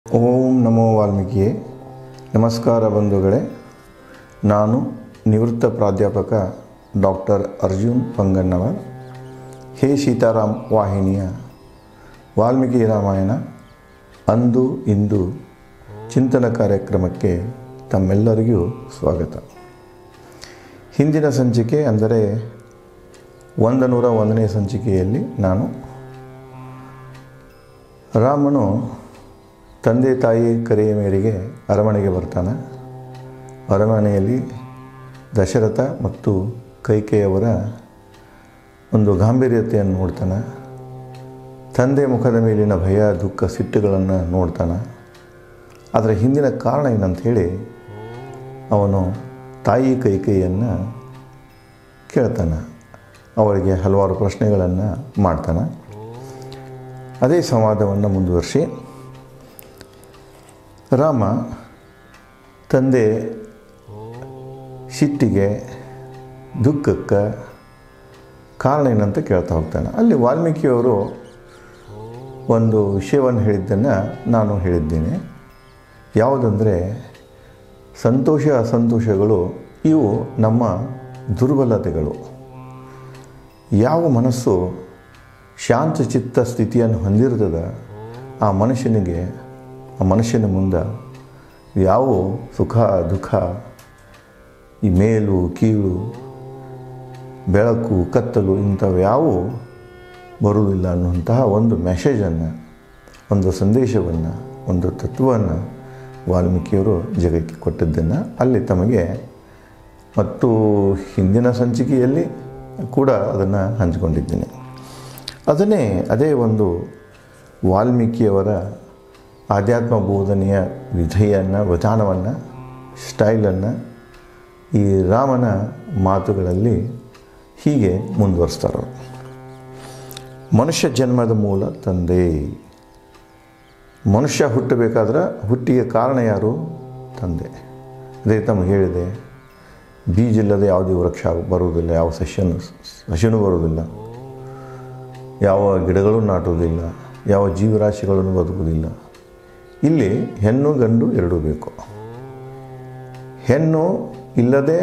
ಓಂ ನಮೋ ವಾಲ್ಮೀಕಿಯೇ ನಮಸ್ಕಾರ ಬಂಧುಗಳೇ ನಾನು ನಿವೃತ್ತ ಪ್ರಾಧ್ಯಾಪಕ ಡಾಕ್ಟರ್ ಅರ್ಜುನ್ ಪಂಗಣ್ಣವರ್ ಹೇ ಸೀತಾರಾಮ್ ವಾಹಿನಿಯ ವಾಲ್ಮೀಕಿ ರಾಮಾಯಣ ಅಂದು ಇಂದು ಚಿಂತನ ಕಾರ್ಯಕ್ರಮಕ್ಕೆ ತಮ್ಮೆಲ್ಲರಿಗೂ ಸ್ವಾಗತ ಹಿಂದಿನ ಸಂಚಿಕೆ ಅಂದರೆ ಒಂದು ನೂರ ಒಂದನೇ ಸಂಚಿಕೆಯಲ್ಲಿ ನಾನು ರಾಮನು ತಂದೆ ತಾಯಿ ಕರೆಯ ಮೇರೆಗೆ ಅರಮನೆಗೆ ಬರ್ತಾನೆ ಅರಮನೆಯಲ್ಲಿ ದಶರಥ ಮತ್ತು ಕೈಕೆಯವರ ಒಂದು ಗಾಂಭೀರ್ಯತೆಯನ್ನು ನೋಡ್ತಾನೆ ತಂದೆ ಮುಖದ ಮೇಲಿನ ಭಯ ದುಃಖ ಸಿಟ್ಟುಗಳನ್ನು ನೋಡ್ತಾನೆ ಅದರ ಹಿಂದಿನ ಕಾರಣ ಏನಂತ ಹೇಳಿ ಅವನು ತಾಯಿ ಕೈಕೇಯನ್ನು ಕೇಳ್ತಾನೆ ಅವಳಿಗೆ ಹಲವಾರು ಪ್ರಶ್ನೆಗಳನ್ನು ಮಾಡ್ತಾನೆ ಅದೇ ಸಂವಾದವನ್ನು ಮುಂದುವರಿಸಿ ರಾಮ ತಂದೆ ಸಿಟ್ಟಿಗೆ ದುಃಖಕ್ಕೆ ಕಾರಣ ಏನಂತ ಕೇಳ್ತಾ ಹೋಗ್ತಾನೆ ಅಲ್ಲಿ ವಾಲ್ಮೀಕಿಯವರು ಒಂದು ವಿಷಯವನ್ನು ಹೇಳಿದ್ದನ್ನು ನಾನು ಹೇಳಿದ್ದೇನೆ ಯಾವುದಂದರೆ ಸಂತೋಷ ಅಸಂತೋಷಗಳು ಇವು ನಮ್ಮ ದುರ್ಬಲತೆಗಳು ಯಾವ ಮನಸ್ಸು ಶಾಂತ ಚಿತ್ತ ಸ್ಥಿತಿಯನ್ನು ಹೊಂದಿರ್ತದ ಆ ಮನುಷ್ಯನಿಗೆ ಆ ಮನುಷ್ಯನ ಮುಂದೆ ಯಾವ ಸುಖ ದುಃಖ ಈ ಮೇಲು ಕೀಳು ಬೆಳಕು ಕತ್ತಲು ಇಂಥವು ಯಾವುವು ಬರುವುದಿಲ್ಲ ಅನ್ನುವಂತಹ ಒಂದು ಮೆಸೇಜನ್ನು ಒಂದು ಸಂದೇಶವನ್ನು ಒಂದು ತತ್ವವನ್ನು ವಾಲ್ಮೀಕಿಯವರು ಜಗಕ್ಕೆ ಕೊಟ್ಟಿದ್ದನ್ನು ಅಲ್ಲಿ ತಮಗೆ ಮತ್ತು ಹಿಂದಿನ ಸಂಚಿಕೆಯಲ್ಲಿ ಕೂಡ ಅದನ್ನು ಹಂಚಿಕೊಂಡಿದ್ದೇನೆ ಅದನ್ನೇ ಅದೇ ಒಂದು ವಾಲ್ಮೀಕಿಯವರ ಆಧ್ಯಾತ್ಮ ಬೋಧನೆಯ ವಿಧೆಯನ್ನು ವಿಧಾನವನ್ನು ಸ್ಟೈಲನ್ನು ಈ ರಾಮನ ಮಾತುಗಳಲ್ಲಿ ಹೀಗೆ ಮುಂದುವರಿಸ್ತಾರೆ ಮನುಷ್ಯ ಜನ್ಮದ ಮೂಲ ತಂದೆ ಮನುಷ್ಯ ಹುಟ್ಟಬೇಕಾದ್ರೆ ಹುಟ್ಟಿಗೆ ಕಾರಣ ಯಾರು ತಂದೆ ಅದೇ ತಮಗೆ ಹೇಳಿದೆ ಬೀಜ ಇಲ್ಲದೆ ಯಾವುದೇ ವೃಕ್ಷ ಬರುವುದಿಲ್ಲ ಯಾವ ಸಸ್ಯನೂ ಸಸ್ಯನೂ ಬರುವುದಿಲ್ಲ ಯಾವ ಗಿಡಗಳು ನಾಟುವುದಿಲ್ಲ ಯಾವ ಜೀವರಾಶಿಗಳನ್ನು ಬದುಕುವುದಿಲ್ಲ ಇಲ್ಲಿ ಹೆಣ್ಣು ಗಂಡು ಎರಡೂ ಬೇಕು ಹೆಣ್ಣು ಇಲ್ಲದೆ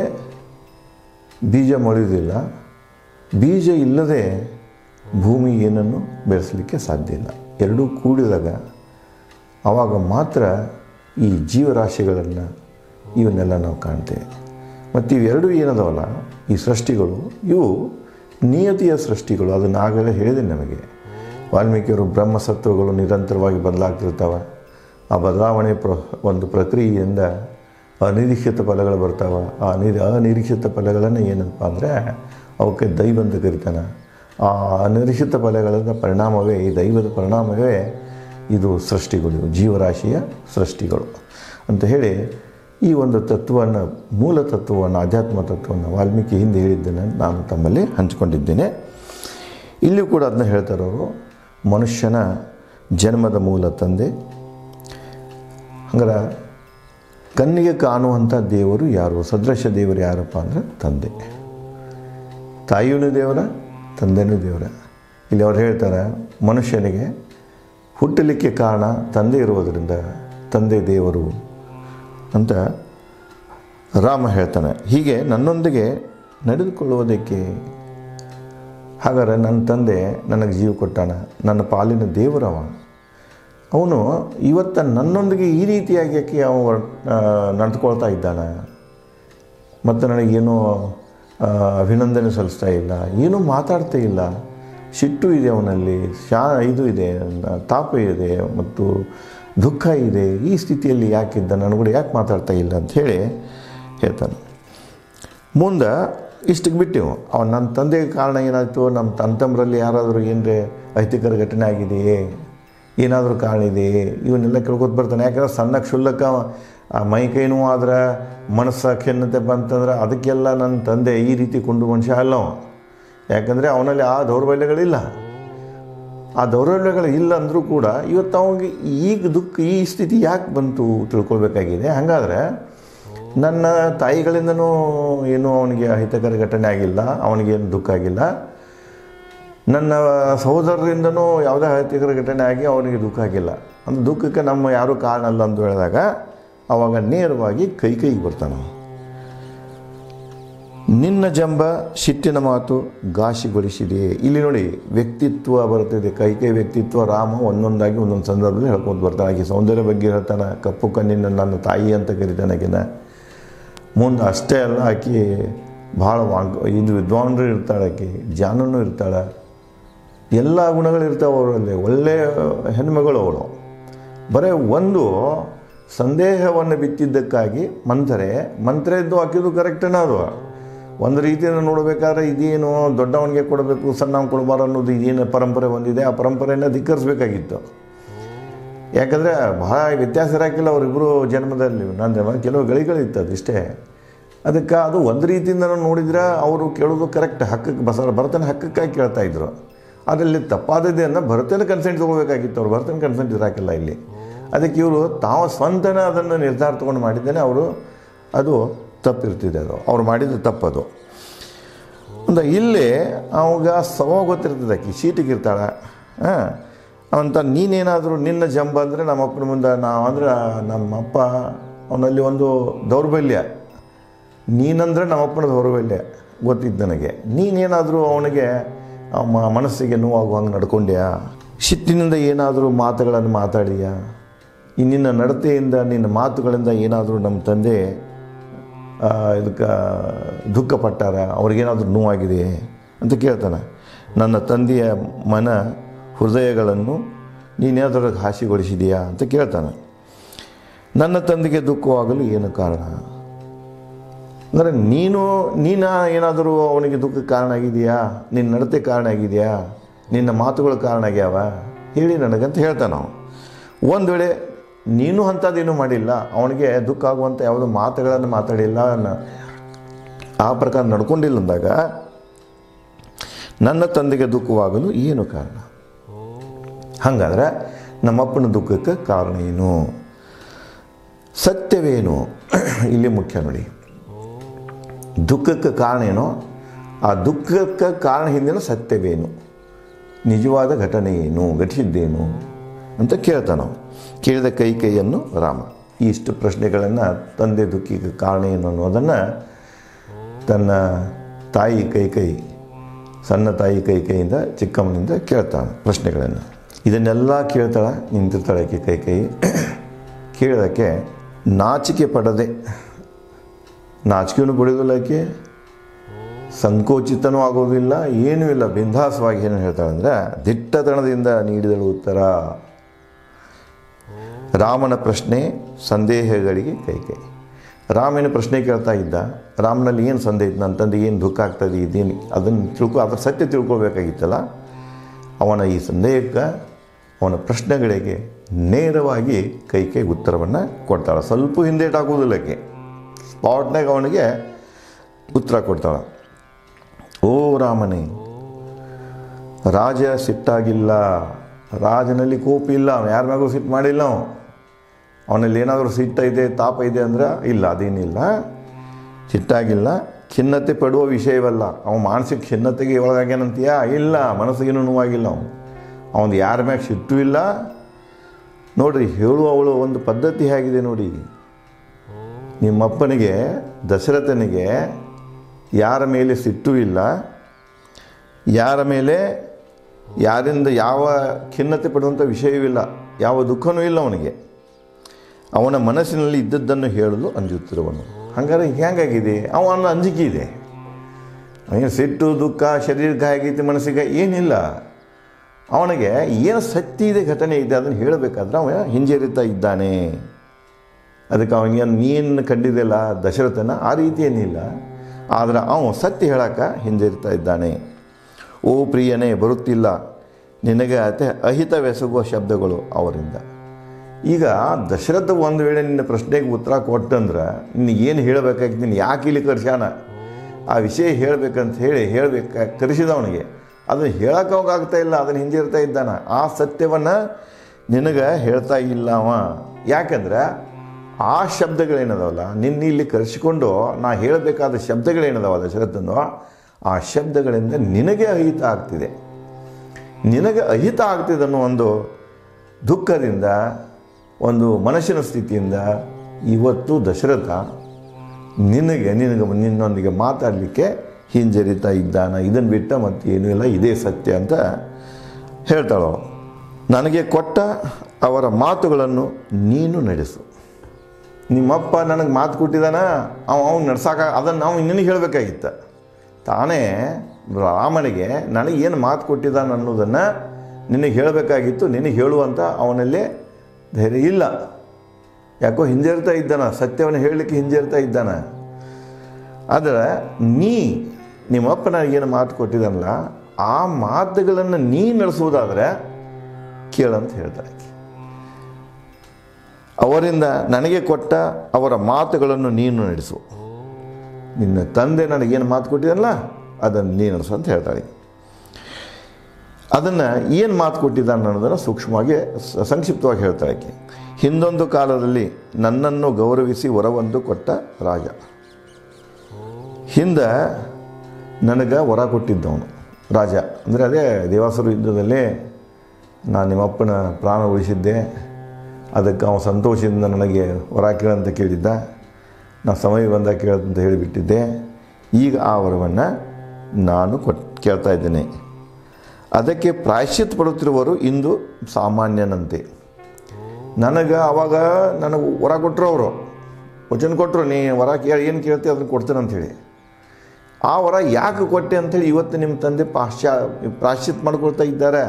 ಬೀಜ ಮೊಳೆಯುವುದಿಲ್ಲ ಬೀಜ ಇಲ್ಲದೆ ಭೂಮಿ ಏನನ್ನು ಬೆಳೆಸಲಿಕ್ಕೆ ಸಾಧ್ಯ ಇಲ್ಲ ಎರಡೂ ಕೂಡಿದಾಗ ಆವಾಗ ಮಾತ್ರ ಈ ಜೀವರಾಶಿಗಳನ್ನು ಇವನ್ನೆಲ್ಲ ನಾವು ಕಾಣ್ತೇವೆ ಮತ್ತು ಇವೆರಡೂ ಏನದವಲ್ಲ ಈ ಸೃಷ್ಟಿಗಳು ಇವು ನಿಯತಿಯ ಸೃಷ್ಟಿಗಳು ಅದನ್ನು ಆಗಲೇ ಹೇಳಿದೆ ನಮಗೆ ವಾಲ್ಮೀಕಿಯವರು ಬ್ರಹ್ಮಸತ್ವಗಳು ನಿರಂತರವಾಗಿ ಬದಲಾಗ್ತಿರ್ತಾವೆ ಆ ಬದಲಾವಣೆ ಪ್ರ ಒಂದು ಪ್ರಕ್ರಿಯೆಯಿಂದ ಅನಿರೀಕ್ಷಿತ ಫಲಗಳು ಬರ್ತಾವೆ ಆ ನಿರಿ ಅನಿರೀಕ್ಷಿತ ಫಲಗಳನ್ನು ಏನಪ್ಪ ಅಂದರೆ ಅವಕ್ಕೆ ದೈವ ಅಂತ ಕರಿತಾನೆ ಆ ಅನಿರೀಕ್ಷಿತ ಫಲಗಳ ಪರಿಣಾಮವೇ ಈ ದೈವದ ಪರಿಣಾಮವೇ ಇದು ಸೃಷ್ಟಿಗಳು ಜೀವರಾಶಿಯ ಸೃಷ್ಟಿಗಳು ಅಂತ ಹೇಳಿ ಈ ಒಂದು ತತ್ವವನ್ನು ಮೂಲ ತತ್ವವನ್ನು ಆಧ್ಯಾತ್ಮ ತತ್ವವನ್ನು ವಾಲ್ಮೀಕಿ ಹಿಂದೆ ಹೇಳಿದ್ದನ್ನು ನಾನು ತಮ್ಮಲ್ಲಿ ಹಂಚಿಕೊಂಡಿದ್ದೇನೆ ಇಲ್ಲಿಯೂ ಕೂಡ ಅದನ್ನ ಹೇಳ್ತಾರೆ ಅವರು ಮನುಷ್ಯನ ಜನ್ಮದ ಮೂಲ ತಂದೆ ಹಂಗಾರೆ ಕಣ್ಣಿಗೆ ಕಾಣುವಂಥ ದೇವರು ಯಾರು ಸದೃಶ ದೇವರು ಯಾರಪ್ಪ ಅಂದರೆ ತಂದೆ ತಾಯಿಯೂ ದೇವರ ತಂದೆನೂ ದೇವರ ಇಲ್ಲಿ ಅವ್ರು ಹೇಳ್ತಾರೆ ಮನುಷ್ಯನಿಗೆ ಹುಟ್ಟಲಿಕ್ಕೆ ಕಾರಣ ತಂದೆ ಇರುವುದರಿಂದ ತಂದೆ ದೇವರು ಅಂತ ರಾಮ ಹೇಳ್ತಾನೆ ಹೀಗೆ ನನ್ನೊಂದಿಗೆ ನಡೆದುಕೊಳ್ಳುವುದಕ್ಕೆ ಹಾಗಾದ್ರೆ ನನ್ನ ತಂದೆ ನನಗೆ ಜೀವ ಕೊಟ್ಟಾನ ನನ್ನ ಪಾಲಿನ ದೇವರವ ಅವನು ಇವತ್ತು ನನ್ನೊಂದಿಗೆ ಈ ರೀತಿಯಾಗಿ ಯಾಕೆ ಅವ ನಡೆದುಕೊಳ್ತಾ ಇದ್ದಾನೆ ಮತ್ತು ನನಗೇನೂ ಅಭಿನಂದನೆ ಸಲ್ಲಿಸ್ತಾ ಇಲ್ಲ ಏನೂ ಮಾತಾಡ್ತಾ ಇಲ್ಲ ಸಿಟ್ಟು ಇದೆ ಅವನಲ್ಲಿ ಶಾ ಇದು ಇದೆ ತಾಪ ಇದೆ ಮತ್ತು ದುಃಖ ಇದೆ ಈ ಸ್ಥಿತಿಯಲ್ಲಿ ಯಾಕಿದ್ದ ನಾನು ಕೂಡ ಯಾಕೆ ಮಾತಾಡ್ತಾ ಇಲ್ಲ ಅಂಥೇಳಿ ಹೇಳ್ತಾನೆ ಮುಂದೆ ಇಷ್ಟಕ್ಕೆ ಬಿಟ್ಟೆವು ಅವನು ನನ್ನ ತಂದೆಗೆ ಕಾರಣ ಏನಾಯಿತು ನಮ್ಮ ತಂತಮ್ಮರಲ್ಲಿ ಯಾರಾದರೂ ಏನರೇ ಅಹಿತಕರ ಘಟನೆ ಆಗಿದೆಯೇ ಏನಾದರೂ ಕಾರಣ ಇದೆಯೇ ಇವನ್ನೆಲ್ಲ ಕೇಳ್ಕೊತ ಬರ್ತಾನೆ ಯಾಕಂದ್ರೆ ಸಣ್ಣ ಕ್ಷುಲ್ಲಕ ಮೈ ಕೈ ನೋವು ಆದ್ರೆ ಮನಸ್ಸು ಖಿನ್ನತೆ ಬಂತಂದ್ರೆ ಅದಕ್ಕೆಲ್ಲ ನನ್ನ ತಂದೆ ಈ ರೀತಿ ಕೊಂಡು ಮನುಷ್ಯ ಅಲ್ಲ ಅವ ಯಾಕಂದರೆ ಅವನಲ್ಲಿ ಆ ದೌರ್ಬಲ್ಯಗಳಿಲ್ಲ ಆ ದೌರ್ಬಲ್ಯಗಳು ಇಲ್ಲ ಅಂದರೂ ಕೂಡ ಇವತ್ತು ಅವನಿಗೆ ಈಗ ದುಃಖ ಈ ಸ್ಥಿತಿ ಯಾಕೆ ಬಂತು ತಿಳ್ಕೊಳ್ಬೇಕಾಗಿದೆ ಹಾಗಾದ್ರೆ ನನ್ನ ತಾಯಿಗಳಿಂದನೂ ಏನೂ ಅವನಿಗೆ ಅಹಿತಕರ ಘಟನೆ ಆಗಿಲ್ಲ ಅವನಿಗೇನು ದುಃಖ ಆಗಿಲ್ಲ ನನ್ನ ಸಹೋದರರಿಂದನೂ ಯಾವುದೇ ಅಹಿತಕರ ಘಟನೆ ಆಗಿ ಅವನಿಗೆ ದುಃಖ ಆಗಿಲ್ಲ ಅಂದ್ರೆ ದುಃಖಕ್ಕೆ ನಮ್ಮ ಯಾರೂ ಕಾರಣ ಅಲ್ಲ ಅಂತ ಹೇಳಿದಾಗ ಅವಾಗ ನೇರವಾಗಿ ಕೈ ಕೈಗೆ ಬರ್ತಾನೆ ಅವನು. ನಿನ್ನ ಜಂಬ ಶಿಟ್ಟಿನ ಮಾತು ಘಾಸಿಗೊಳಿಸಿದೆ ಇಲ್ಲಿ ನೋಡಿ ವ್ಯಕ್ತಿತ್ವ ಬರ್ತದೆ ಕೈ ಕೈ ವ್ಯಕ್ತಿತ್ವ ರಾಮ ಒಂದೊಂದಾಗಿ ಒಂದೊಂದು ಸಂದರ್ಭದಲ್ಲಿ ಹೇಳ್ಕೊಂಡು ಬರ್ತಾನೆ ಆಕೆ ಸೌಂದರ್ಯ ಬಗ್ಗೆ ಹೇಳ್ತಾನೆ ಕಪ್ಪು ಕಣ್ಣಿನ ನನ್ನ ತಾಯಿ ಅಂತ ಕರಿತಾನೆ ಆಕಿನ ಮುಂದೆ ಅಷ್ಟೇ ಅಲ್ಲ ಆಕೆ ಭಾಳ ವಾಗ್ ಇದು ವಿದ್ವಾಂಸರು ಇರ್ತಾಳೆ ಆಕೆ ಜಾನೂ ಇರ್ತಾಳೆ ಎಲ್ಲ ಗುಣಗಳು ಇರ್ತಾವೆ ಅವರಲ್ಲಿ ಒಳ್ಳೆಯ ಹೆಣ್ಮಗಳು ಅವಳು ಬರೀ ಒಂದು ಸಂದೇಹವನ್ನು ಬಿತ್ತಿದ್ದಕ್ಕಾಗಿ ಮಂತ್ರೆ ಮಂತ್ರ ಇದ್ದು ಹಾಕಿದ್ದು ಕರೆಕ್ಟೇನ ಅದು ಒಂದು ರೀತಿಯಿಂದ ನೋಡಬೇಕಾದ್ರೆ ಇದೇನು ದೊಡ್ಡವನಿಗೆ ಕೊಡಬೇಕು ಸಣ್ಣವನ್ ಕೊಡಬಾರ ಅನ್ನೋದು ಇದೇನು ಪರಂಪರೆ ಬಂದಿದೆ ಆ ಪರಂಪರೆಯನ್ನು ಧಿಕ್ಕರಿಸ್ಬೇಕಾಗಿತ್ತು ಯಾಕಂದರೆ ಬಹಳ ವ್ಯತ್ಯಾಸ ಇರೋಕ್ಕಿಲ್ಲ ಅವರಿಬ್ಬರು ಜನ್ಮದಲ್ಲಿ ನನ್ನ ಕೆಲವು ಗಳಿಗಳಿತ್ತು ಅದಿಷ್ಟೇ ಅದಕ್ಕೆ ಅದು ಒಂದು ರೀತಿಯಿಂದ ನಾವು ನೋಡಿದ್ರೆ ಅವರು ಕೇಳೋದು ಕರೆಕ್ಟ್ ಹಕ್ಕಕ್ಕೆ ಬಸ ಭರತನ ಹಕ್ಕಕ್ಕಾಗಿ ಕೇಳ್ತಾ ಇದ್ರು ಅದರಲ್ಲಿ ತಪ್ಪಾದದೆ ಅನ್ನೋ ಭರತನ ಕನ್ಸೆಂಟ್ ತೊಗೋಬೇಕಾಗಿತ್ತು ಅವ್ರು ಭರತನ ಕನ್ಸೆಂಟ್ ಇರಾಕಿಲ್ಲ ಇಲ್ಲಿ ಅದಕ್ಕೆ ಇವರು ತಾವು ಸ್ವಂತನ ಅದನ್ನು ನಿರ್ಧಾರ ತೊಗೊಂಡು ಮಾಡಿದ್ದೇನೆ ಅವರು ಅದು ತಪ್ಪಿರ್ತಿದೆ ಅದು ಅವ್ರು ಮಾಡಿದ ತಪ್ಪದು ಒಂದು ಇಲ್ಲಿ ಅವಾಗ ಸವ ಗೊತ್ತಿರ್ತದೆ ಆಕಿ ಸೀಟಿಗೆ ಇರ್ತಾಳೆ ಹಾಂ ಅವಂತ ನೀನೇನಾದರೂ ನಿನ್ನ ಜಂಬ ಅಂದರೆ ನಮ್ಮಪ್ಪನ ಮುಂದೆ ನಾವು ಅಂದ್ರೆ ನಮ್ಮಪ್ಪ ಅವನಲ್ಲಿ ಒಂದು ದೌರ್ಬಲ್ಯ ನೀನಂದರೆ ನಮ್ಮಪ್ಪನ ದೌರ್ಬಲ್ಯ ಗೊತ್ತಿದ್ದು ನನಗೆ ನೀನೇನಾದರೂ ಅವನಿಗೆ ಆ ಮ- ಮನಸ್ಸಿಗೆ ನೋವಾಗುವ ಹಂಗೆ ನಡ್ಕೊಂಡ್ಯಾ ಸಿಟ್ಟಿನಿಂದ ಏನಾದರೂ ಮಾತುಗಳನ್ನು ಮಾತಾಡಿಯಾ ಈ ನಿನ್ನ ನಡತೆಯಿಂದ ನಿನ್ನ ಮಾತುಗಳಿಂದ ಏನಾದರೂ ನಮ್ಮ ತಂದೆ ಇದಕ್ಕೆ ದುಃಖಪಟ್ಟಾರ ಅವ್ರಿಗೇನಾದರೂ ನೋವಾಗಿದೆ ಅಂತ ಕೇಳ್ತಾನೆ ನನ್ನ ತಂದೆಯ ಮನ ಹೃದಯಗಳನ್ನು ನೀನೇನಾದರೂ ಹಾಸಿಗೊಳಿಸಿದೆಯಾ ಅಂತ ಕೇಳ್ತಾನೆ ನನ್ನ ತಂದೆಗೆ ದುಃಖವಾಗಲು ಏನು ಕಾರಣ ಅಂದರೆ ನೀನು ನೀನ ಏನಾದರೂ ಅವನಿಗೆ ದುಃಖಕ್ಕೆ ಕಾರಣ ಆಗಿದೆಯಾ ನಿನ್ನ ನಡತೆ ಕಾರಣ ಆಗಿದೆಯಾ ನಿನ್ನ ಮಾತುಗಳು ಕಾರಣ ಆಗ್ಯಾವ ಹೇಳಿ ನನಗಂತ ಹೇಳ್ತಾನೆ ನಾವು ಒಂದು ವೇಳೆ ನೀನು ಅಂಥದ್ದೇನು ಮಾಡಿಲ್ಲ ಅವನಿಗೆ ದುಃಖ ಆಗುವಂಥ ಯಾವುದೋ ಮಾತುಗಳನ್ನು ಮಾತಾಡಿಲ್ಲ ನ- ಆ ಪ್ರಕಾರ ನಡ್ಕೊಂಡಿಲ್ಲ ಅಂದಾಗ ನನ್ನ ತಂದೆಗೆ ದುಃಖವಾಗಲು ಏನು ಕಾರಣ ಹಾಗಾದ್ರೆ ನಮ್ಮಪ್ಪನ ದುಃಖಕ್ಕೆ ಕಾರಣ ಏನು ಸತ್ಯವೇನು ಇಲ್ಲಿ ಮುಖ್ಯ ನೋಡಿ ದುಃಖಕ್ಕೆ ಕಾರಣ ಏನೋ ಆ ದುಃಖಕ್ಕೆ ಕಾರಣ ಹಿಂದಿನ ಸತ್ಯವೇನು ನಿಜವಾದ ಘಟನೆ ಏನು ಘಟಿಸಿದ್ದೇನು ಅಂತ ಕೇಳ್ತಾನೆ ನಾವು ಕೇಳಿದ ಕೈ ಕೈಯನ್ನು ರಾಮ ಈ ಇಷ್ಟು ಪ್ರಶ್ನೆಗಳನ್ನು ತಂದೆ ದುಃಖಿಗೆ ಕಾರಣ ಏನು ಅನ್ನೋದನ್ನು ತನ್ನ ತಾಯಿ ಕೈ ಕೈ ಸಣ್ಣ ತಾಯಿ ಕೈ ಕೈಯಿಂದ ಚಿಕ್ಕಮ್ಮನಿಂದ ಕೇಳ್ತಾನೆ ಪ್ರಶ್ನೆಗಳನ್ನು ಇದನ್ನೆಲ್ಲ ಕೇಳ್ತಾಳೆ ನಿಂತಿರ್ತಾಳೆ ಆಕೆ ಕೈ ಕೈ ಕೇಳೋದಕ್ಕೆ ನಾಚಿಕೆ ಪಡದೆ ನಾಚಿಕೆಯನ್ನು ಪಡೆಯೋದಿಲ್ಲ ಆಕೆ ಸಂಕೋಚಿತನೂ ಆಗೋದಿಲ್ಲ ಏನೂ ಇಲ್ಲ ಬಿಂದಾಸವಾಗಿ ಏನು ಹೇಳ್ತಾಳೆ ಅಂದರೆ ದಿಟ್ಟತನದಿಂದ ನೀಡಿದಳು ಉತ್ತರ ರಾಮನ ಪ್ರಶ್ನೆ ಸಂದೇಹಗಳಿಗೆ ಕೈ ಕೈ ರಾಮನ ಪ್ರಶ್ನೆ ಕೇಳ್ತಾ ಇದ್ದ ರಾಮನಲ್ಲಿ ಏನು ಸಂದೇಹ ಇತ್ತು ನನ್ನ ತಂದೆಗೆ ಏನು ದುಃಖ ಆಗ್ತದೆ ಇದೇನು ಅದನ್ನು ತಿಳ್ಕೊ ಅದ್ರ ಸತ್ಯ ತಿಳ್ಕೊಳ್ಬೇಕಾಗಿತ್ತಲ್ಲ ಅವನ ಈ ಸಂದೇಹಕ್ಕೆ ಅವನ ಪ್ರಶ್ನೆಗಳಿಗೆ ನೇರವಾಗಿ ಕೈ ಕೈ ಉತ್ತರವನ್ನು ಕೊಡ್ತಾಳೆ ಸ್ವಲ್ಪ ಹಿಂದೇಟಾಗೋದಿಲ್ಲ ಆಕೆ ಸ್ಪಾಟ್ನಾಗ ಅವನಿಗೆ ಉತ್ತರ ಕೊಡ್ತಾಳೆ ಓ ರಾಮನೇ ರಾಜ ಸಿಟ್ಟಾಗಿಲ್ಲ ರಾಜನಲ್ಲಿ ಕೋಪ ಇಲ್ಲ ಅವ ಯಾರ ಮ್ಯಾಗೂ ಸಿಟ್ಟು ಮಾಡಿಲ್ಲ ಅವ ಅವನಲ್ಲಿ ಏನಾದರೂ ಸಿಟ್ಟ ಇದೆ ತಾಪ ಇದೆ ಅಂದ್ರೆ ಇಲ್ಲ ಅದೇನಿಲ್ಲ ಸಿಟ್ಟಾಗಿಲ್ಲ ಖಿನ್ನತೆ ಪಡುವ ವಿಷಯವಲ್ಲ ಅವ ಮಾನಸಿಕ ಖಿನ್ನತೆಗೆ ಒಳಗಾಗ್ಯಾನಂತೀಯಾ ಇಲ್ಲ ಮನಸ್ಸಿಗೇನು ನೋವಾಗಿಲ್ಲ ಅವನು ಅವನು ಯಾರ ಮ್ಯಾಗ ಸಿಟ್ಟು ಇಲ್ಲ ನೋಡ್ರಿ ಹೇಳುವವಳು ಒಂದು ಪದ್ಧತಿ ಹೇಗಿದೆ ನೋಡಿ ನಿಮ್ಮಪ್ಪನಿಗೆ ದಶರಥನಿಗೆ ಯಾರ ಮೇಲೆ ಸಿಟ್ಟು ಇಲ್ಲ ಯಾರ ಮೇಲೆ ಯಾರಿಂದ ಯಾವ ಖಿನ್ನತೆ ಪಡುವಂಥ ವಿಷಯವಿಲ್ಲ ಯಾವ ದುಃಖನೂ ಇಲ್ಲ ಅವನಿಗೆ ಅವನ ಮನಸ್ಸಿನಲ್ಲಿ ಇದ್ದದ್ದನ್ನು ಹೇಳಲು ಅಂಜುತ್ತಿರುವನು ಹಾಗಾದ್ರೆ ಹೆಂಗಾಗಿದೆ ಅವನ ಅಂಜಿಕೆ ಇದೆ ಅವನಿಗೆ ಸಿಟ್ಟು ದುಃಖ ಶರೀರಕ್ಕೆ ಆಗೈತೆ ಮನಸ್ಸಿಗೆ ಏನಿಲ್ಲ ಅವನಿಗೆ ಏನು ಸತ್ಯ ಇದೆ ಘಟನೆ ಇದೆ ಅದನ್ನು ಹೇಳಬೇಕಾದ್ರೆ ಅವ ಹಿಂಜರಿತಾ ಇದ್ದಾನೆ ಅದಕ್ಕೆ ಅವನಿಗೆ ನೀನು ಕಂಡಿದೆಲ್ಲ ದಶರಥನ ಆ ರೀತಿ ಏನಿಲ್ಲ ಆದರೆ ಅವನು ಸತ್ಯ ಹೇಳಕ್ಕೆ ಹಿಂಜರಿತಾ ಇದ್ದಾನೆ ಓ ಪ್ರಿಯನೇ ಬರುತ್ತಿಲ್ಲ ನಿನಗೆ ಅತೆ ಅಹಿತವೆಸಗುವ ಶಬ್ದಗಳು ಅವರಿಂದ ಈಗ ದಶರಥ ಒಂದು ವೇಳೆ ನಿನ್ನ ಪ್ರಶ್ನೆಗೆ ಉತ್ತರ ಕೊಟ್ಟಂದ್ರೆ ನಿನ್ನ ಏನು ಹೇಳಬೇಕಾಗಿತ್ತು ನೀನು ಯಾಕೆ ಇಲ್ಲಿ ಕರ್ಸ್ಯಾನ ಆ ವಿಷಯ ಹೇಳಬೇಕಂತ ಹೇಳಿ ಹೇಳಬೇಕ ಕರೆಸಿದ ಅವನಿಗೆ ಅದನ್ನು ಹೇಳಕ್ಕೆ ಅವಾಗ ಆಗ್ತಾ ಇಲ್ಲ ಅದನ್ನು ಹಿಂದಿರ್ತಾ ಇದ್ದಾನ ಆ ಸತ್ಯವನ್ನು ನಿನಗೆ ಹೇಳ್ತಾ ಇಲ್ಲ ಅವ ಯಾಕಂದ್ರೆ ಆ ಶಬ್ದಗಳೇನದಾವಲ್ಲ ನಿನ್ನ ಇಲ್ಲಿ ಕರೆಸಿಕೊಂಡು ನಾ ಹೇಳಬೇಕಾದ ಶಬ್ದಗಳೇನದಾವ ದಶರಥಂದು ಆ ಶಬ್ದಗಳಿಂದ ನಿನಗೆ ಅಹಿತ ಆಗ್ತಿದೆ ನಿನಗೆ ಅಹಿತ ಆಗ್ತಿದೆ ಅನ್ನೋ ಒಂದು ದುಃಖದಿಂದ ಒಂದು ಮನಸ್ಸಿನ ಸ್ಥಿತಿಯಿಂದ ಇವತ್ತು ದಶರಥ ನಿನಗೆ ನಿನಗೆ ನಿನ್ನೊಂದಿಗೆ ಮಾತಾಡಲಿಕ್ಕೆ ಹಿಂಜರಿತಾ ಇದ್ದಾನ ಇದನ್ನು ಬಿಟ್ಟ ಮತ್ತೆ ಏನೂ ಇಲ್ಲ ಇದೇ ಸತ್ಯ ಅಂತ ಹೇಳ್ತಾಳು ನನಗೆ ಕೊಟ್ಟ ಅವರ ಮಾತುಗಳನ್ನು ನೀನು ನಡೆಸು ನಿಮ್ಮಪ್ಪ ನನಗೆ ಮಾತು ಕೊಟ್ಟಿದ್ದಾನ ಅವ ಅವ್ನು ನಡ್ಸಾಕ ಅದನ್ನು ನಾವು ನಿನಗೆ ಹೇಳಬೇಕಾಗಿತ್ತ ತಾನೇ ರಾಮನಿಗೆ ನನಗೆ ಏನು ಮಾತು ಕೊಟ್ಟಿದ್ದಾನ ಅನ್ನೋದನ್ನು ನಿನಗೆ ಹೇಳಬೇಕಾಗಿತ್ತು ನಿನಗೆ ಹೇಳುವಂಥ ಅವನಲ್ಲಿ ಧೈರ್ಯ ಇಲ್ಲ ಯಾಕೋ ಹಿಂಜರಿತಾ ಇದ್ದಾನ ಸತ್ಯವನ್ನು ಹೇಳಲಿಕ್ಕೆ ಹಿಂಜರಿತಾ ಇದ್ದಾನ ಆದರೆ ನೀ ನಿಮ್ಮಪ್ಪ ನನಗೇನು ಮಾತು ಕೊಟ್ಟಿದ್ದಾನಲ್ಲ ಆ ಮಾತುಗಳನ್ನು ನೀ ನಡೆಸುವುದಾದರೆ ಕೇಳಂತ ಹೇಳ್ತಾಳೆ ಆಕೆ. ಅವರಿಂದ ನನಗೆ ಕೊಟ್ಟ ಅವರ ಮಾತುಗಳನ್ನು ನೀನು ನಡೆಸು ನಿನ್ನ ತಂದೆ ನನಗೇನು ಮಾತು ಕೊಟ್ಟಿದ್ದಲ್ಲ ಅದನ್ನು ನೀನು ನಡೆಸು ಅಂತ ಹೇಳ್ತಾಳೆ ಅದನ್ನು ಏನು ಮಾತು ಕೊಟ್ಟಿದ್ದಾನೆ ಅನ್ನೋದನ್ನು ಸೂಕ್ಷ್ಮವಾಗಿ ಸ- ಸಂಕ್ಷಿಪ್ತವಾಗಿ ಹೇಳ್ತಾಳೆ ಆಕೆ ಹಿಂದೊಂದು ಕಾಲದಲ್ಲಿ ನನ್ನನ್ನು ಗೌರವಿಸಿ ವರವೊಂದು ಕೊಟ್ಟ ರಾಜ ಹಿಂದೆ ನನಗೆ ವರ ಕೊಟ್ಟಿದ್ದವನು ರಾಜ ಅಂದರೆ ಅದೇ ದೇವಾಸುರ ಯುದ್ಧದಲ್ಲಿ ನಾನು ನಿಮ್ಮಪ್ಪನ ಪ್ರಾಣ ಉಳಿಸಿದ್ದೆ ಅದಕ್ಕೆ ಅವನು ಸಂತೋಷದಿಂದ ನನಗೆ ವರ ಕೇಳಂತ ಕೇಳಿದ್ದ ನಾನು ಸಮಯ ಬಂದಾಗ ಕೇಳಂತ ಹೇಳಿಬಿಟ್ಟಿದ್ದೆ ಈಗ ಆ ವರವನ್ನು ನಾನು ಕೊಟ್ ಕೇಳ್ತಾ ಇದ್ದೇನೆ ಅದಕ್ಕೆ ಪ್ರಾಯಶ್ಚಿತ್ ಪಡುತ್ತಿರುವವರು ಇಂದು ಸಾಮಾನ್ಯನಂತೆ ನನಗೆ ಅವಾಗ ನನಗೆ ವರ ಕೊಟ್ಟರು ಅವರು ವಚನ ಕೊಟ್ಟರು ನೀ ವರ ಕೇಳಿ ಏನು ಕೇಳ್ತಿ ಅದನ್ನು ಕೊಡ್ತೇನೆ ಅಂಥೇಳಿ ಆ ವರ ಯಾಕೆ ಕೊಟ್ಟೆ ಅಂಥೇಳಿ ಇವತ್ತು ನಿಮ್ಮ ತಂದೆ ಪಾಶ್ಚಾ ಪ್ರಾಯಶ್ಚಿತ್ ಮಾಡ್ಕೊಳ್ತಾ ಇದ್ದಾರೆ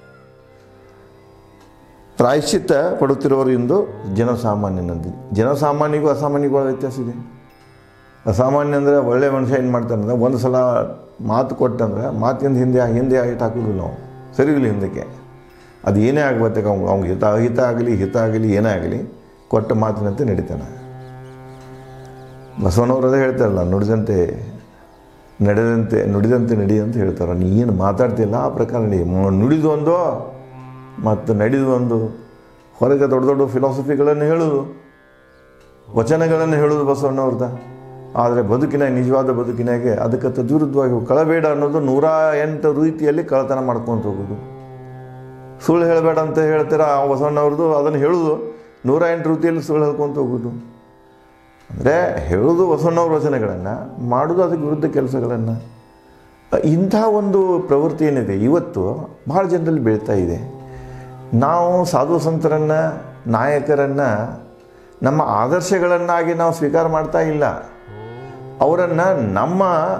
ಪ್ರಾಯಶ್ಚಿತ್ತ ಪಡುತ್ತಿರುವವರು ಇಂದು ಜನಸಾಮಾನ್ಯನಂತೆ ಜನಸಾಮಾನ್ಯಗೂ ಅಸಾಮಾನ್ಯಗಳ ವ್ಯತ್ಯಾಸ ಇದೆ ಅಸಾಮಾನ್ಯ ಅಂದರೆ ಒಳ್ಳೆ ಮನುಷ್ಯ ಏನು ಮಾಡ್ತಾನಂದ್ರೆ ಒಂದು ಸಲ ಮಾತು ಕೊಟ್ಟಂದ್ರೆ ಮಾತಿಂದ ಹಿಂದೆ ಹಿಂದೆ ಇಟ್ಟು ಹಾಕೋದಿಲ್ಲ ನಾವು ಸರಿಗಿಲ್ಲ ಹಿಂದಕ್ಕೆ ಅದು ಏನೇ ಆಗ್ಬೇಕು ಅವ್ನು ಅವ್ನಿಗೆ ಹಿತ ಅಹಿತ ಆಗಲಿ ಹಿತ ಆಗಲಿ ಏನೇ ಆಗಲಿ ಕೊಟ್ಟ ಮಾತಿನಂತೆ ನಡೀತಾನೆ ಬಸವನವರು ಅದೇ ಹೇಳ್ತಾರಲ್ಲ ನುಡಿದಂತೆ ನಡೆದಂತೆ ನುಡಿದಂತೆ ನಡಿ ಅಂತ ಹೇಳ್ತಾರೆ ನೀ ಏನು ಮಾತಾಡ್ತಿಲ್ಲ ಆ ಪ್ರಕಾರ ನಡಿ ಮ- ನುಡಿದು ಒಂದು ಮತ್ತು ನಡೆದು ಒಂದು ಹೊರಗೆ ದೊಡ್ಡ ದೊಡ್ಡ ಫಿಲಾಸಫಿಗಳನ್ನು ಹೇಳೋದು ವಚನಗಳನ್ನು ಹೇಳೋದು ಬಸವಣ್ಣವ್ರದ ಆದರೆ ಬದುಕಿನ ನಿಜವಾದ ಬದುಕಿನಾಗೆ ಅದಕ್ಕೆ ತದ್ವಿರುದ್ಧವಾಗಿ ಕಳಬೇಡ ಅನ್ನೋದು ನೂರ ಎಂಟು ರೀತಿಯಲ್ಲಿ ಕಳತನ ಮಾಡ್ಕೊತ ಹೋಗೋದು ಸುಳ್ಳು ಹೇಳಬೇಡ ಅಂತ ಹೇಳ್ತೀರ ಆ ಬಸವಣ್ಣವ್ರದ್ದು ಅದನ್ನು ಹೇಳೋದು ನೂರ ಎಂಟು ರೀತಿಯಲ್ಲಿ ಸುಳ್ಳು ಹೇಳ್ಕೊತ ಹೋಗೋದು ಅಂದರೆ ಹೇಳೋದು ಬಸವಣ್ಣವ್ರ ವಚನಗಳನ್ನು ಮಾಡೋದು ಅದಕ್ಕೆ ವಿರುದ್ಧ ಕೆಲಸಗಳನ್ನು ಇಂಥ ಒಂದು ಪ್ರವೃತ್ತಿ ಏನಿದೆ ಇವತ್ತು ಭಾಳ ಜನರಲ್ಲಿ ಬೀಳ್ತಾ ಇದೆ ನಾವು ಸಾಧು ಸಂತರನ್ನು ನಾಯಕರನ್ನು ನಮ್ಮ ಆದರ್ಶಗಳನ್ನಾಗಿ ನಾವು ಸ್ವೀಕಾರ ಮಾಡ್ತಾ ಇಲ್ಲ ಅವರನ್ನು ನಮ್ಮ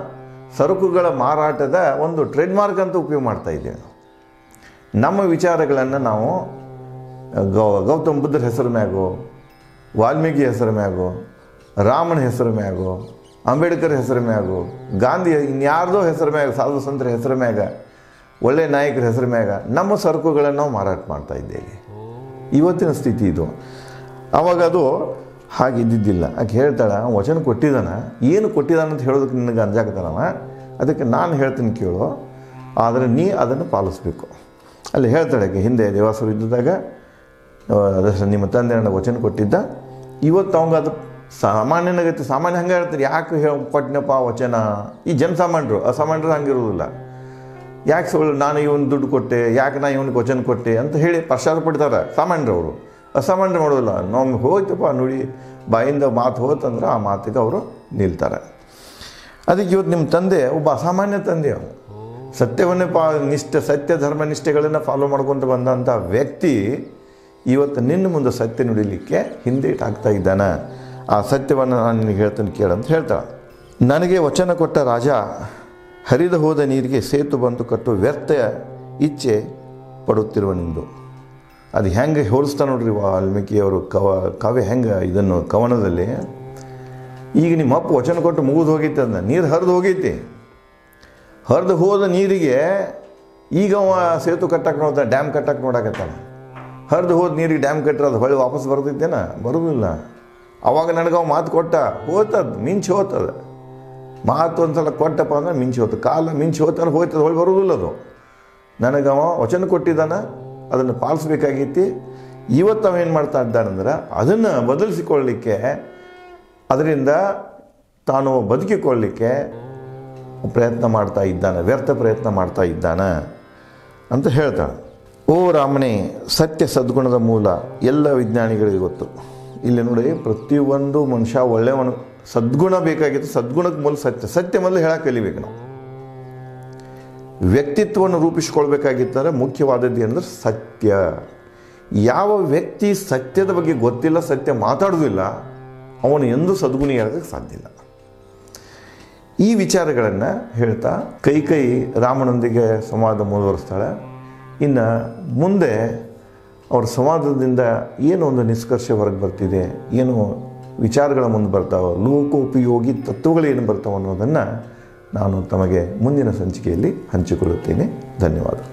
ಸರಕುಗಳ ಮಾರಾಟದ ಒಂದು ಟ್ರೇಡ್ ಮಾರ್ಕ್ ಅಂತ ಉಪಯೋಗ ಮಾಡ್ತಾ ಇದ್ದೇವೆ ನಾವು ನಮ್ಮ ವಿಚಾರಗಳನ್ನು ನಾವು ಗೌ ಗೌತಮ್ ಬುದ್ಧರ ಹೆಸರು ಮ್ಯಾಗೋ ವಾಲ್ಮೀಕಿ ಹೆಸರು ಮ್ಯಾಗೋ ರಾಮನ ಹೆಸರು ಮ್ಯಾಗೋ ಅಂಬೇಡ್ಕರ್ ಹೆಸರು ಮ್ಯಾಗೋ ಗಾಂಧಿ ಇನ್ಯಾರ್ದೋ ಹೆಸರು ಮ್ಯಾಗ ಸಾಧು ಸಂತರ ಹೆಸರು ಮ್ಯಾಗ ಒಳ್ಳೆ ನಾಯಕರ ಹೆಸರು ಮ್ಯಾಗ ನಮ್ಮ ಸರಕುಗಳನ್ನು ನಾವು ಮಾರಾಟ ಮಾಡ್ತಾ ಇದ್ದೇವೆ ಇವತ್ತಿನ ಸ್ಥಿತಿ ಇದು ಅವಾಗ ಅದು ಹಾಗೆ ಇದ್ದಿದ್ದಿಲ್ಲ ಆಕೆ ಹೇಳ್ತಾಳೆ ಅವ ವಚನ ಕೊಟ್ಟಿದ್ದಾನ ಏನು ಕೊಟ್ಟಿದ್ದಾನ ಅಂತ ಹೇಳೋದಕ್ಕೆ ನಿನಗೆ ಅಂಜಾಕತ್ತಾನವ ಅದಕ್ಕೆ ನಾನು ಹೇಳ್ತೀನಿ ಕೇಳು ಆದರೆ ನೀ ಅದನ್ನು ಪಾಲಿಸ್ಬೇಕು ಅಲ್ಲಿ ಹೇಳ್ತಾಳೆ ಆಕೆ ಹಿಂದೆ ದೇವಾಸುರ ಯುದ್ಧದಾಗ ಅದಷ್ಟು ನಿಮ್ಮ ತಂದೆ ನನಗೆ ವಚನ ಕೊಟ್ಟಿದ್ದ ಇವತ್ತು ಅವಂಗೆ ಅದು ಸಾಮಾನ್ಯನಾಗೈತೆ ಸಾಮಾನ್ಯ ಹಂಗೆ ಹೇಳ್ತಾರೆ ಯಾಕೆ ಹೇಳಿ ಕೊಟ್ಟನಪ್ಪ ವಚನ ಈ ಜನಸಾಮಾನ್ಯರು ಅಸಾಮಾನ್ಯರು ಹಂಗಿರೋದಿಲ್ಲ ಯಾಕೆ ಸುಳ್ಳು ನಾನು ಇವನು ದುಡ್ಡು ಕೊಟ್ಟೆ ಯಾಕೆ ನಾನು ಇವನಿಗೆ ವಚನ ಕೊಟ್ಟೆ ಅಂತ ಹೇಳಿ ಪಶ್ಚಾತ್ತಾಪ ಪಡ್ತಾರೆ ಸಾಮಾನ್ಯರವರು ಅಸಾಮಾನ್ಯರು ಮಾಡೋದಿಲ್ಲ ನಾವು ಹೋಯ್ತಪ್ಪ ನುಡಿ ಬಾಯಿಂದ ಮಾತು ಹೋತಂದ್ರೆ ಆ ಮಾತಿಗೆ ಅವರು ನಿಲ್ತಾರೆ ಅದಕ್ಕೆ ಇವತ್ತು ನಿಮ್ಮ ತಂದೆ ಒಬ್ಬ ಅಸಾಮಾನ್ಯ ತಂದೆ ಅವನು ಸತ್ಯವನ್ನೇ ಪಾ ನಿಷ್ಠ ಸತ್ಯ ಧರ್ಮ ನಿಷ್ಠೆಗಳನ್ನು ಫಾಲೋ ಮಾಡ್ಕೊತ ಬಂದಂಥ ವ್ಯಕ್ತಿ ಇವತ್ತು ನಿನ್ನ ಮುಂದೆ ಸತ್ಯ ನುಡಿಲಿಕ್ಕೆ ಹಿಂದೆ ಆಗ್ತಾ ಇದ್ದಾನೆ ಆ ಸತ್ಯವನ್ನು ನಾನು ನಿನಗೆ ಹೇಳ್ತೇನೆ ಕೇಳಂತ ಹೇಳ್ತಾಳೆ ನನಗೆ ವಚನ ಕೊಟ್ಟ ರಾಜ ಹರಿದು ಹೋದ ನೀರಿಗೆ ಸೇತು ಬಂದು ಕಟ್ಟು ವ್ಯರ್ಥ ಇಚ್ಛೆ ಪಡುತ್ತಿರುವನೆಂದು ಅದು ಹೆಂಗೆ ಹೋಲಿಸ್ತಾ ನೋಡ್ರಿ ವಾಲ್ಮೀಕಿಯವರು ಕವ ಕಾವ್ಯ ಹೆಂಗೆ ಇದನ್ನು ಕವನದಲ್ಲಿ ಈಗ ನಿಮ್ಮ ಅಪ್ಪ ವಚನ ಕೊಟ್ಟು ಮುಗಿದು ಹೋಗೈತೆ ಅಂದ ನೀರು ಹರಿದು ಹೋಗೈತಿ ಹರಿದು ಹೋದ ನೀರಿಗೆ ಈಗ ಅವ ಸೇತು ಕಟ್ಟಕ್ಕೆ ನೋಡ್ದ ಡ್ಯಾಮ್ ಕಟ್ಟಕ್ಕೆ ನೋಡಕತ್ತಾನ ಹರಿದು ಹೋದ ನೀರಿಗೆ ಡ್ಯಾಮ್ ಕಟ್ಟರೆ ಅದು ಹೊಳ್ಳಿ ವಾಪಸ್ ಬರ್ತೈತೇನ ಬರೋದಿಲ್ಲ ಅವಾಗ ನನಗೆ ಅವ ಮಾತು ಕೊಟ್ಟ ಹೋತದ ಮಿಂಚು ಹೋತದ ಮಾತು ಒಂದ್ಸಲ ಕೊಟ್ಟಪ್ಪ ಅಂದ್ರೆ ಮಿಂಚು ಹೋತು ಕಾಲ ಮಿಂಚು ಹೋತಂದ್ರೆ ಹೋಯ್ತದ ಹೊಳ್ಳಿ ಬರೋದಿಲ್ಲ ಅದು ನನಗೆ ಅವ ವಚನ ಕೊಟ್ಟಿದ್ದಾನ ಅದನ್ನು ಪಾಲಿಸ್ಬೇಕಾಗೈತಿ ಇವತ್ತು ಅವ ಏನು ಮಾಡ್ತಾ ಇದ್ದಾನಂದ್ರೆ ಅದನ್ನು ಬದಲಿಸಿಕೊಳ್ಳಲಿಕ್ಕೆ ಅದರಿಂದ ತಾನು ಬದುಕಿಕೊಳ್ಳಲಿಕ್ಕೆ ಪ್ರಯತ್ನ ಮಾಡ್ತಾ ಇದ್ದಾನೆ ವ್ಯರ್ಥ ಪ್ರಯತ್ನ ಮಾಡ್ತಾ ಇದ್ದಾನೆ ಅಂತ ಹೇಳ್ತಾನೆ ಓ ರಾಮನೇ ಸತ್ಯ ಸದ್ಗುಣದ ಮೂಲ ಎಲ್ಲ ವಿಜ್ಞಾನಿಗಳಿಗೆ ಗೊತ್ತು ಇಲ್ಲಿ ನೋಡಿ ಪ್ರತಿಯೊಂದು ಮನುಷ್ಯ ಒಳ್ಳೆಯವನು ಸದ್ಗುಣ ಬೇಕಾಗಿತ್ತು ಸದ್ಗುಣಕ್ಕೆ ಮೂಲ ಸತ್ಯ ಸತ್ಯ ಮೊದಲು ಹೇಳಕ್ಕೆ ಕಲಿಬೇಕು ನಾವು ವ್ಯಕ್ತಿತ್ವವನ್ನು ರೂಪಿಸ್ಕೊಳ್ಬೇಕಾಗಿದ್ದರೆ ಮುಖ್ಯವಾದದ್ದು ಏನಂದ್ರೆ ಸತ್ಯ ಯಾವ ವ್ಯಕ್ತಿ ಸತ್ಯದ ಬಗ್ಗೆ ಗೊತ್ತಿಲ್ಲ ಸತ್ಯ ಮಾತಾಡೋದಿಲ್ಲ ಅವನು ಎಂದೂ ಸದ್ಗುಣಿ ಆಗೋಕ್ಕೆ ಸಾಧ್ಯ ಇಲ್ಲ ಈ ವಿಚಾರಗಳನ್ನು ಹೇಳ್ತಾ ಕೈ ಕೈ ರಾಮನೊಂದಿಗೆ ಸಂವಾದ ಮುಂದುವರಿಸ್ತಾಳೆ ಇನ್ನು ಮುಂದೆ ಅವ್ರ ಸಂವಾದದಿಂದ ಏನು ಒಂದು ನಿಷ್ಕರ್ಷ ಹೊರಗೆ ಬರ್ತಿದೆ ಏನು ವಿಚಾರಗಳ ಮುಂದೆ ಬರ್ತಾವೆ ಲೋಕೋಪಯೋಗಿ ತತ್ವಗಳು ಏನು ಬರ್ತಾವೆ ಅನ್ನೋದನ್ನು ನಾನು ತಮಗೆ ಮುಂದಿನ ಸಂಚಿಕೆಯಲ್ಲಿ ಹಂಚಿಕೊಳ್ಳುತ್ತೇನೆ ಧನ್ಯವಾದ